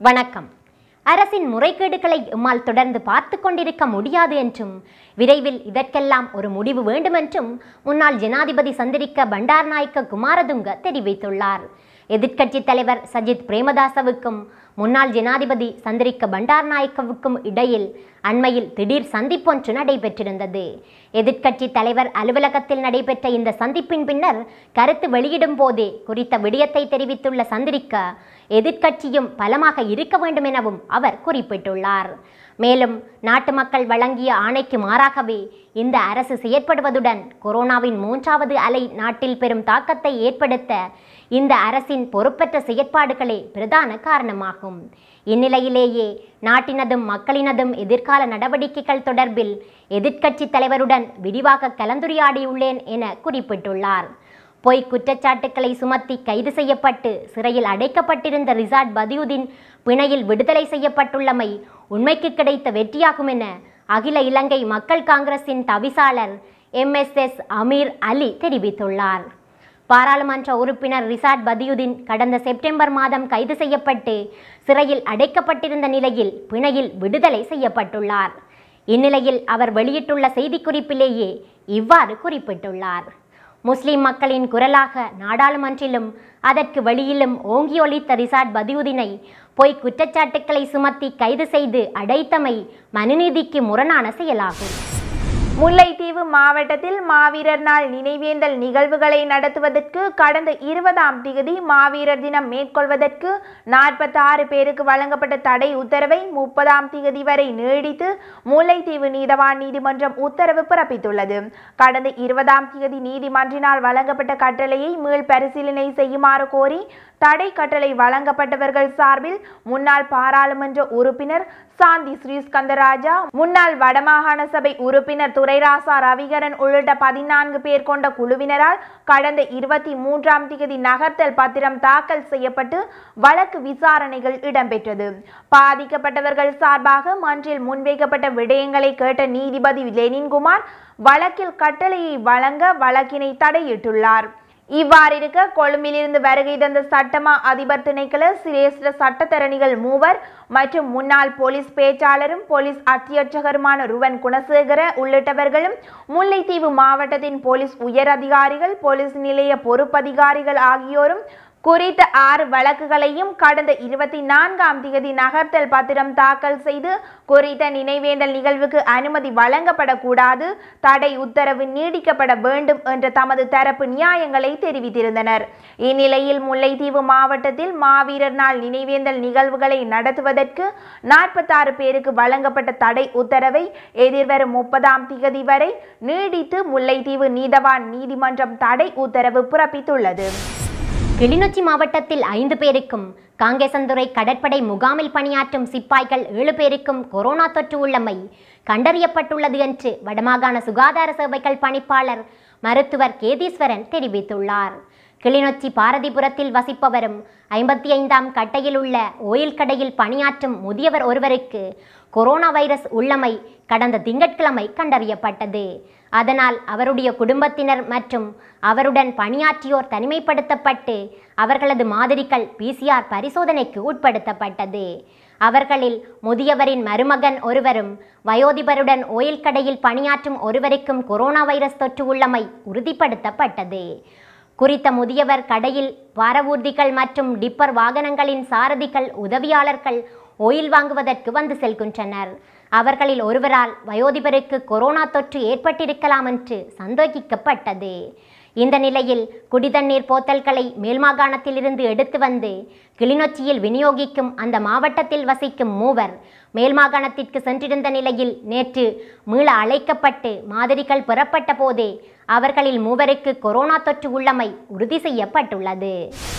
வணக்கம் அரசின் முறைகேடுகளை எம்மால் தொடர்ந்து பார்த்து கொண்டிருக்க முடியாது என்றும் விரைவில் இதற்கெல்லாம் ஒரு முடிவு வேண்டுமென்றும் முன்னாள் ஜனாதிபதி சந்திரிக்க பண்டாரநாயக்க குமாரதுங்க தெரிவித்துள்ளார் எதிர்க்கட்சித் தலைவர் சஜித் பிரேமதாசவுக்கும் முன்னாள் ஜனாதிபதி சந்திரிக்க பண்டாரநாயக்கவுக்கும் இடையில் அண்மையில் திடீர் சந்திப்பொன்று நடைபெற்றிருந்தது எதிர்க்கட்சி தலைவர் அலுவலகத்தில் நடைபெற்ற இந்த சந்திப்பின் பின்னர் கருத்து வெளியிடும் போதே குறித்த விடயத்தை தெரிவித்துள்ள சந்திரிக்க எதிர்க்கட்சியும் பலமாக இருக்க வேண்டும் எனவும் அவர் குறிப்பிட்டுள்ளார் மேலும் நாட்டு மக்கள் வழங்கிய ஆணைக்கு மாறாகவே இந்த அரசு செயற்படுவதுடன் கொரோனாவின் மூன்றாவது அலை நாட்டில் பெரும் தாக்கத்தை ஏற்படுத்த இந்த அரசின் பொறுப்பற்ற செயற்பாடுகளே பிரதான காரணமாகும் இந்நிலையிலேயே நாட்டினதும் மக்களினதும் எதிர்கால நடவடிக்கைகள் தொடர்பில் எதிர்க்கட்சி தலைவருடன் விரிவாக கலந்துரையாடியுள்ளேன் என குறிப்பிட்டுள்ளார் பொய் குற்றச்சாட்டுக்களை சுமத்தி கைது செய்யப்பட்டு சிறையில் அடைக்கப்பட்டிருந்த ரிசாட் பதியுதீன் பிணையில் விடுதலை செய்யப்பட்டுள்ளமை உண்மைக்கு கிடைத்த வெற்றியாகும் என அகில இலங்கை மக்கள் காங்கிரசின் தவிசாளர் எம்எஸ்எஸ் அமீர் அலி தெரிவித்துள்ளார் பாராளுமன்ற உறுப்பினர் ரிசாட் பதியுதீன் கடந்த செப்டம்பர் மாதம் கைது செய்யப்பட்டு சிறையில் அடைக்கப்பட்டிருந்த நிலையில் பிணையில் விடுதலை செய்யப்பட்டுள்ளார் இந்நிலையில் அவர் வெளியிட்டுள்ள செய்திக்குறிப்பிலேயே இவ்வாறு குறிப்பிட்டுள்ளார் முஸ்லிம் மக்களின் குரலாக நாடாளுமன்றிலும் அதற்கு வெளியிலும் ஓங்கி ஒலித்த ரிசாட் பதியுதீனை பொய் குற்றச்சாட்டுக்களை சுமத்தி கைது செய்து அடைத்தமை மனுநீதிக்கு முரணான செயலாகும் முல்லைத்தீவு மாவட்டத்தில் மாவீரர் நாள் நினைவேந்தல் நிகழ்வுகளை நடத்துவதற்கு கடந்த இருபதாம் திகதி மாவீரர் தினம் மேற்கொள்வதற்கு நாற்பத்தாறு பேருக்கு வழங்கப்பட்ட தடை உத்தரவை முப்பதாம் திகதி வரை நீடித்து முல்லைத்தீவு நீதவான் நீதிமன்றம் உத்தரவு பிறப்பித்துள்ளது கடந்த இருபதாம் திகதி நீதிமன்றினால் வழங்கப்பட்ட கட்டளையை மீள் பரிசீலனை செய்யுமாறு கோரி தடை கட்டளை வழங்கப்பட்டவர்கள் சார்பில் முன்னாள் பாராளுமன்ற உறுப்பினர் சாந்தி ஸ்ரீஸ்கந்தராஜா முன்னாள் வடமாகாண சபை உறுப்பினர் துரைராசா ரவிகரன் உள்ளிட்ட பதினான்கு பேர் கொண்ட குழுவினரால் கடந்த இருபத்தி மூன்றாம் தேதி நகர்த்தல் பத்திரம் தாக்கல் செய்யப்பட்டு வழக்கு விசாரணைகள் இடம்பெற்றது பாதிக்கப்பட்டவர்கள் சார்பாக மன்றில் முன்வைக்கப்பட்ட விடயங்களை கேட்ட நீதிபதி லெனின்குமார் வழக்கில் கட்டளையை வழங்க வழக்கினை தடையிட்டுள்ளார் இவ்வாறிருக்க கொழும்பிலிருந்து வருகை தந்த சட்டமா அதிபர் திணைக்கள சிரேஷ்ட சட்டத்தரணிகள் மூவர் மற்றும் முன்னாள் போலீஸ் பேச்சாளரும் போலீஸ் அத்தியட்சகருமான ருவன் குணசேகர உள்ளிட்டவர்களும் முல்லைத்தீவு மாவட்டத்தின் போலீஸ் உயர் அதிகாரிகள் போலீஸ் நிலைய பொறுப்பதிகாரிகள் ஆகியோரும் குறித்த ஆறு வழக்குகளையும் கடந்த இருபத்தி நான்காம் தேதி நகர்த்தல் பத்திரம் தாக்கல் செய்து குறித்த நினைவேந்தல் நிகழ்வுக்கு அனுமதி வழங்கப்படக்கூடாது தடை உத்தரவு நீடிக்கப்பட வேண்டும் என்ற தமது தரப்பு நியாயங்களை தெரிவித்திருந்தனர் இந்நிலையில் முல்லைத்தீவு மாவட்டத்தில் மாவீரர் நாள் நினைவேந்தல் நிகழ்வுகளை நடத்துவதற்கு நாற்பத்தாறு பேருக்கு வழங்கப்பட்ட தடை உத்தரவை எதிர்வரும் முப்பதாம் தேதி வரை நீடித்து முல்லைத்தீவு நீதவான் நீதிமன்றம் தடை உத்தரவு பிறப்பித்துள்ளது கிளிநொச்சி மாவட்டத்தில் ஐந்து பேருக்கும் காங்கேசந்துறை கடற்படை முகாமில் பணியாற்றும் சிப்பாய்கள் ஏழு பேருக்கும் கொரோனா தொற்று உள்ளமை கண்டறியப்பட்டுள்ளது என்று வடமாகாண சுகாதார சேவைகள் பணிப்பாளர் மருத்துவர் கேதீஸ்வரன் தெரிவித்துள்ளார் கிளிநொச்சி பாரதிபுரத்தில் வசிப்பவரும் ஐம்பத்தி ஐந்தாம் கட்டையில் உள்ள ஓயில் கடையில் பணியாற்றும் முதியவர் ஒருவருக்கு கொரோனா வைரஸ் உள்ளமை கடந்த திங்கட்கிழமை கண்டறியப்பட்டது அதனால் அவருடைய குடும்பத்தினர் மற்றும் அவருடன் பணியாற்றியோர் தனிமைப்படுத்தப்பட்டு அவர்களது மாதிரிகள் பிசிஆர் பரிசோதனைக்கு உட்படுத்தப்பட்டது அவர்களில் முதியவரின் மருமகன் ஒருவரும் வயோதிபருடன் ஓயில் கடையில் பணியாற்றும் ஒருவருக்கும் கொரோனா வைரஸ் தொற்று உள்ளமை உறுதிப்படுத்தப்பட்டது குறித்த முதியவர் கடையில் பாரவூர்திகள் மற்றும் டிப்பர் வாகனங்களின் சாரதிகள் உதவியாளர்கள் ஓயில் வாங்குவதற்கு வந்து செல்கின்றனர் அவர்களில் ஒருவரால் வயோதிபருக்கு கொரோனா தொற்று ஏற்பட்டிருக்கலாம் என்று சந்தேகிக்கப்பட்டது இந்த நிலையில் குடிதண்ணீர் போத்தல்களை மேல்மாகாணத்திலிருந்து எடுத்து வந்து கிளிநொச்சியில் விநியோகிக்கும் அந்த மாவட்டத்தில் வசிக்கும் மூவர் மேல்மாகாணத்திற்கு சென்றிருந்த நிலையில் நேற்று மீள அழைக்கப்பட்டு மாதிரிகள் பெறப்பட்ட போதே அவர்களில் மூவருக்கு கொரோனா தொற்று உள்ளமை உறுதி செய்யப்பட்டுள்ளது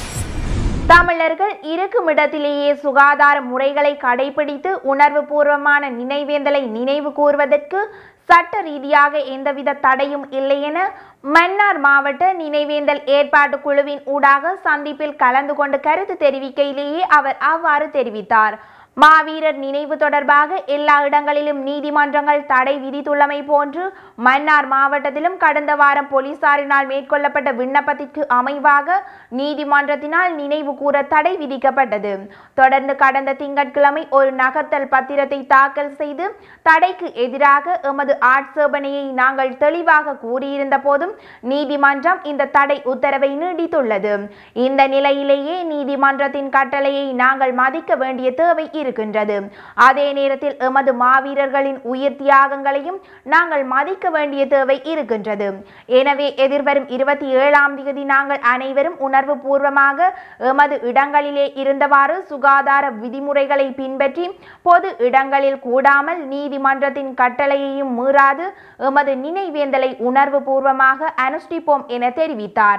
தமிழர்கள் இருக்குமிடத்திலேயே சுகாதார முறைகளை கடைபிடித்து உணர்வு பூர்வமான நினைவேந்தலை நினைவு கூர்வதற்கு சட்ட ரீதியாக எந்தவித தடையும் இல்லை என மன்னார் மாவட்ட நினைவேந்தல் ஏற்பாட்டு குழுவின் ஊடாக சந்திப்பில் கலந்து கொண்டு கருத்து தெரிவிக்கையிலேயே அவர் அவ்வாறு தெரிவித்தார் மாவீரர் நினைவு தொடர்பாக எல்லா இடங்களிலும் நீதிமன்றங்கள் தடை விதித்துள்ளமை போன்று மன்னார் மாவட்டத்திலும் கடந்த வாரம் போலீசாரினால் மேற்கொள்ளப்பட்ட விண்ணப்பத்திற்கு அமைவாக நீதிமன்றத்தினால் நினைவு கூற தடை விதிக்கப்பட்டது தொடர்ந்து கடந்த திங்கட்கிழமை ஒரு நகர்த்தல் பத்திரத்தை தாக்கல் செய்து தடைக்கு எதிராக எமது ஆட்சேபனையை நாங்கள் தெளிவாக கூறியிருந்த போதும் நீதிமன்றம் இந்த தடை உத்தரவை நீடித்துள்ளது இந்த நிலையிலேயே நீதிமன்றத்தின் கட்டளையை நாங்கள் மதிக்க வேண்டிய தேவை இருக்கின்றது அதே நேரத்தில் எமது மாவீரர்களின் உயிர் தியாகங்களையும் நாங்கள் மதிக்க வேண்டிய தேவை இருக்கின்றது எனவே எதிர்வரும் இருபத்தி ஏழாம் தேதி நாங்கள் அனைவரும் உணர்வு பூர்வமாக எமது இடங்களிலே இருந்தவாறு சுகாதார விதிமுறைகளை பின்பற்றி பொது இடங்களில் கூடாமல் நீதிமன்றத்தின் கட்டளையையும் மீறாது எமது நினைவேந்தலை உணர்வு பூர்வமாக அனுஷ்டிப்போம் என தெரிவித்தார்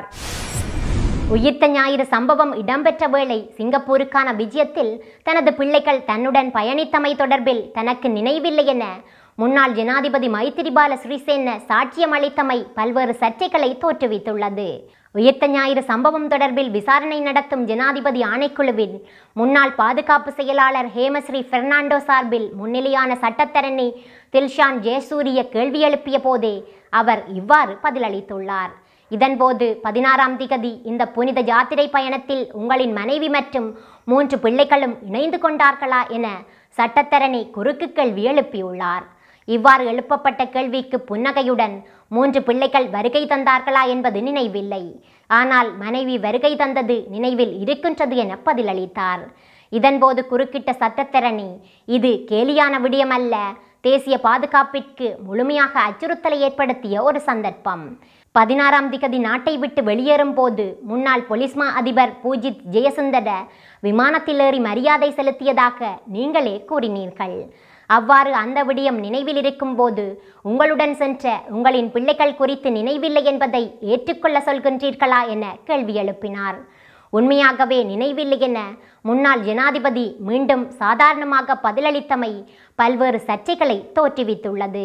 உயிர்த்த ஞாயிறு சம்பவம் இடம்பெற்ற வேளை சிங்கப்பூருக்கான விஜயத்தில் தனது பிள்ளைகள் தன்னுடன் பயணித்தமை தொடர்பில் தனக்கு நினைவில்லை என முன்னாள் ஜனாதிபதி மைத்திரிபால சிறிசேன சாட்சியம் அளித்தமை பல்வேறு சர்ச்சைகளை தோற்றுவித்துள்ளது உயிர்த்த ஞாயிறு சம்பவம் தொடர்பில் விசாரணை நடத்தும் ஜனாதிபதி ஆணைக்குழுவின் முன்னாள் பாதுகாப்பு செயலாளர் ஹேமஸ்ரீ பெர்னாண்டோ சார்பில் முன்னிலையான சட்டத்தரணி தில்ஷான் ஜெயசூரிய கேள்வி எழுப்பிய போதே அவர் இவ்வாறு பதிலளித்துள்ளார் இதன்போது பதினாறாம் திகதி இந்த புனித யாத்திரை பயணத்தில் உங்களின் மனைவி மற்றும் மூன்று பிள்ளைகளும் இணைந்து கொண்டார்களா என சட்டத்தரணி குறுக்கு கேள்வி எழுப்பியுள்ளார் இவ்வாறு எழுப்பப்பட்ட கேள்விக்கு புன்னகையுடன் மூன்று பிள்ளைகள் வருகை தந்தார்களா என்பது நினைவில்லை ஆனால் மனைவி வருகை தந்தது நினைவில் இருக்கின்றது என பதிலளித்தார் இதன்போது குறுக்கிட்ட சட்டத்தரணி இது கேலியான விடயமல்ல தேசிய பாதுகாப்பிற்கு முழுமையாக அச்சுறுத்தலை ஏற்படுத்திய ஒரு சந்தர்ப்பம் பதினாறாம் திகதி நாட்டை விட்டு வெளியேறும் போது முன்னாள் பொலிஸ்மா அதிபர் பூஜித் ஜெயசுந்தர விமானத்தில் ஏறி மரியாதை செலுத்தியதாக நீங்களே கூறினீர்கள் அவ்வாறு அந்த விடயம் நினைவில் இருக்கும் போது உங்களுடன் சென்ற உங்களின் பிள்ளைகள் குறித்து நினைவில்லை என்பதை ஏற்றுக்கொள்ள சொல்கின்றீர்களா என கேள்வி எழுப்பினார் உண்மையாகவே நினைவில்லை என முன்னாள் ஜனாதிபதி மீண்டும் சாதாரணமாக பதிலளித்தமை பல்வேறு சர்ச்சைகளை தோற்றுவித்துள்ளது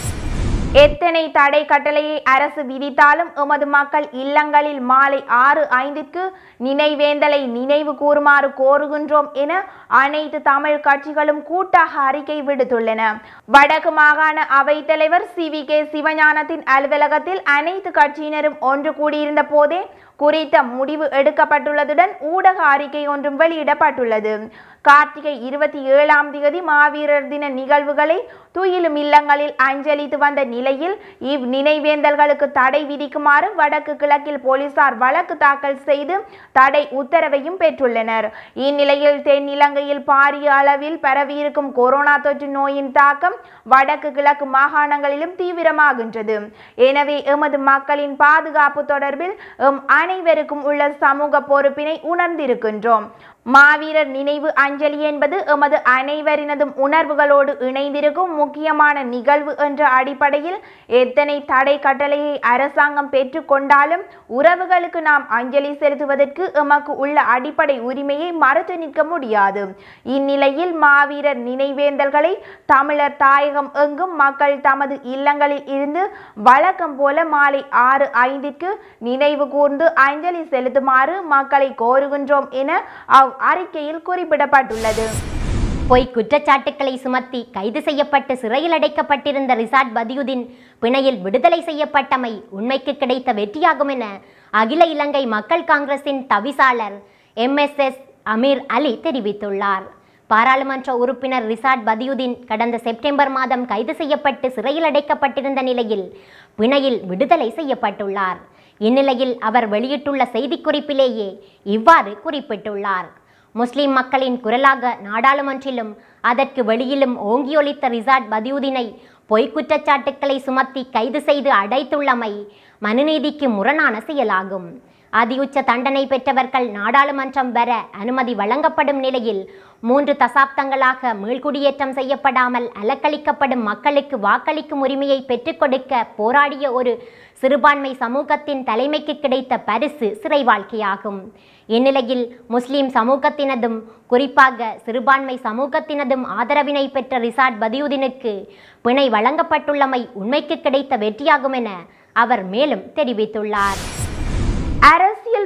எத்தனை தடை கட்டளையை அரசு விதித்தாலும் எமது மக்கள் இல்லங்களில் மாலை ஆறு ஐந்திற்கு நினைவேந்தலை நினைவு கூறுமாறு கோருகின்றோம் என அனைத்து தமிழ் கட்சிகளும் கூட்டாக அறிக்கை விடுத்துள்ளன வடக்கு மாகாண அவைத்தலைவர் சி வி கே சிவஞானத்தின் அலுவலகத்தில் அனைத்து கட்சியினரும் ஒன்று கூடியிருந்த போதே குறித்த முடிவு எடுக்கப்பட்டுள்ளதுடன் ஊடக அறிக்கை ஒன்றும் வெளியிடப்பட்டுள்ளது கார்த்திகை இருபத்தி ஏழாம் தேதி மாவீரர் தின நிகழ்வுகளை துயிலும் இல்லங்களில் அஞ்சலித்து வந்த நிலையில் இவ் நினைவேந்தல்களுக்கு தடை விதிக்குமாறு வடக்கு கிழக்கில் போலீசார் வழக்கு தாக்கல் செய்து தடை உத்தரவையும் பெற்றுள்ளனர் இந்நிலையில் தென்னிலங்கையில் பாரிய அளவில் பரவியிருக்கும் கொரோனா தொற்று நோயின் தாக்கம் வடக்கு கிழக்கு மாகாணங்களிலும் தீவிரமாகின்றது எனவே எமது மக்களின் பாதுகாப்பு தொடர்பில் எம் அனைவருக்கும் உள்ள சமூக பொறுப்பினை உணர்ந்திருக்கின்றோம் மாவீரர் நினைவு அஞ்சலி என்பது எமது அனைவரினதும் உணர்வுகளோடு இணைந்திருக்கும் முக்கியமான நிகழ்வு என்ற அடிப்படையில் எத்தனை தடை கட்டளையை அரசாங்கம் பெற்றுக்கொண்டாலும் உறவுகளுக்கு நாம் அஞ்சலி செலுத்துவதற்கு எமக்கு உள்ள அடிப்படை உரிமையை மறுத்து நிற்க முடியாது இந்நிலையில் மாவீரர் நினைவேந்தல்களை தமிழர் தாயகம் எங்கும் மக்கள் தமது இல்லங்களில் இருந்து வழக்கம் போல மாலை ஆறு ஐந்திற்கு நினைவு கூர்ந்து அஞ்சலி செலுத்துமாறு மக்களை கோருகின்றோம் என அவ் அறிக்கையில் குறிப்பிடப்பட்டுள்ளது பொய் குற்றச்சாட்டுக்களை சுமத்தி கைது செய்யப்பட்டு சிறையில் அடைக்கப்பட்டிருந்த ரிசாட் பதியுதீன் பிணையில் விடுதலை செய்யப்பட்டமை உண்மைக்கு கிடைத்த வெற்றியாகும் என அகில இலங்கை மக்கள் காங்கிரசின் தவிசாளர் எம்எஸ்எஸ் அமீர் அலி தெரிவித்துள்ளார் பாராளுமன்ற உறுப்பினர் ரிசாட் பதியுதீன் கடந்த செப்டம்பர் மாதம் கைது செய்யப்பட்டு சிறையில் அடைக்கப்பட்டிருந்த நிலையில் பிணையில் விடுதலை செய்யப்பட்டுள்ளார் இந்நிலையில் அவர் வெளியிட்டுள்ள செய்திக்குறிப்பிலேயே இவ்வாறு குறிப்பிட்டுள்ளார் முஸ்லிம் மக்களின் குரலாக நாடாளுமன்றிலும் அதற்கு வெளியிலும் ஓங்கியொலித்த ரிசாட் பதியுதீனை பொய் குற்றச்சாட்டுக்களை சுமத்தி கைது செய்து அடைத்துள்ளமை மனுநீதிக்கு முரணான செயலாகும் அதியுச்ச தண்டனை பெற்றவர்கள் நாடாளுமன்றம் வர அனுமதி வழங்கப்படும் நிலையில் மூன்று தசாப்தங்களாக மீள்குடியேற்றம் செய்யப்படாமல் அலக்களிக்கப்படும் மக்களுக்கு வாக்களிக்கும் உரிமையை பெற்றுக் கொடுக்க போராடிய ஒரு சிறுபான்மை சமூகத்தின் தலைமைக்கு கிடைத்த பரிசு சிறை வாழ்க்கையாகும் இந்நிலையில் முஸ்லிம் சமூகத்தினதும் குறிப்பாக சிறுபான்மை சமூகத்தினதும் ஆதரவினை பெற்ற ரிசாட் பதியுதீனுக்கு பிணை வழங்கப்பட்டுள்ளமை உண்மைக்கு கிடைத்த வெற்றியாகும் என அவர் மேலும் தெரிவித்துள்ளார் அரசியல்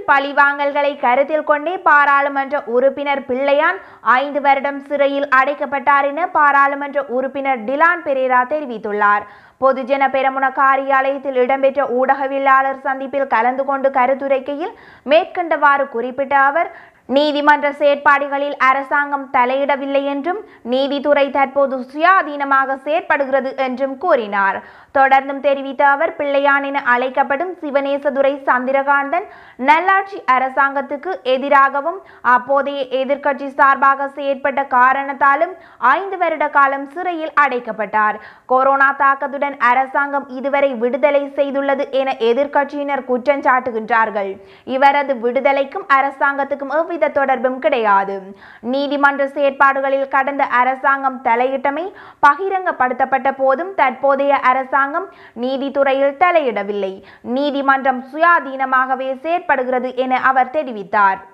பழிவாங்கல்களை கருத்தில் கொண்டே பாராளுமன்ற உறுப்பினர் பிள்ளையான் ஐந்து வருடம் சிறையில் அடைக்கப்பட்டார் என பாராளுமன்ற உறுப்பினர் டிலான் பெரேரா தெரிவித்துள்ளார் பொதுஜன பெரமுன காரியாலயத்தில் இடம்பெற்ற ஊடகவியலாளர் சந்திப்பில் கலந்து கொண்டு கருத்துரைக்கையில் மேற்கண்டவாறு குறிப்பிட்ட அவர் நீதிமன்ற செயற்பாடுகளில் அரசாங்கம் தலையிடவில்லை என்றும் நீதித்துறை தற்போது சுயாதீனமாக செயற்படுகிறது என்றும் கூறினார் தொடர்ந்தும் தெரிவித்த அவர் பிள்ளையான் என அழைக்கப்படும் சிவனேசதுரை சந்திரகாந்தன் நல்லாட்சி அரசாங்கத்துக்கு எதிராகவும் அப்போதைய எதிர்க்கட்சி சார்பாக செயற்பட்ட காரணத்தாலும் ஐந்து வருட காலம் சிறையில் அடைக்கப்பட்டார் கொரோனா தாக்கத்துடன் அரசாங்கம் இதுவரை விடுதலை செய்துள்ளது என எதிர்க்கட்சியினர் குற்றம் சாட்டுகின்றார்கள் இவரது விடுதலைக்கும் அரசாங்கத்துக்கும் எவ்வித தொடர்பும் கிடையாது நீதிமன்ற செயற்பாடுகளில் கடந்த அரசாங்கம் தலையிட்டமை பகிரங்கப்படுத்தப்பட்ட போதும் தற்போதைய அரசாங்கம் நீதித்துறையில் தலையிடவில்லை நீதிமன்றம் சுயாதீனமாகவே செயற்படுகிறது என அவர் தெரிவித்தார்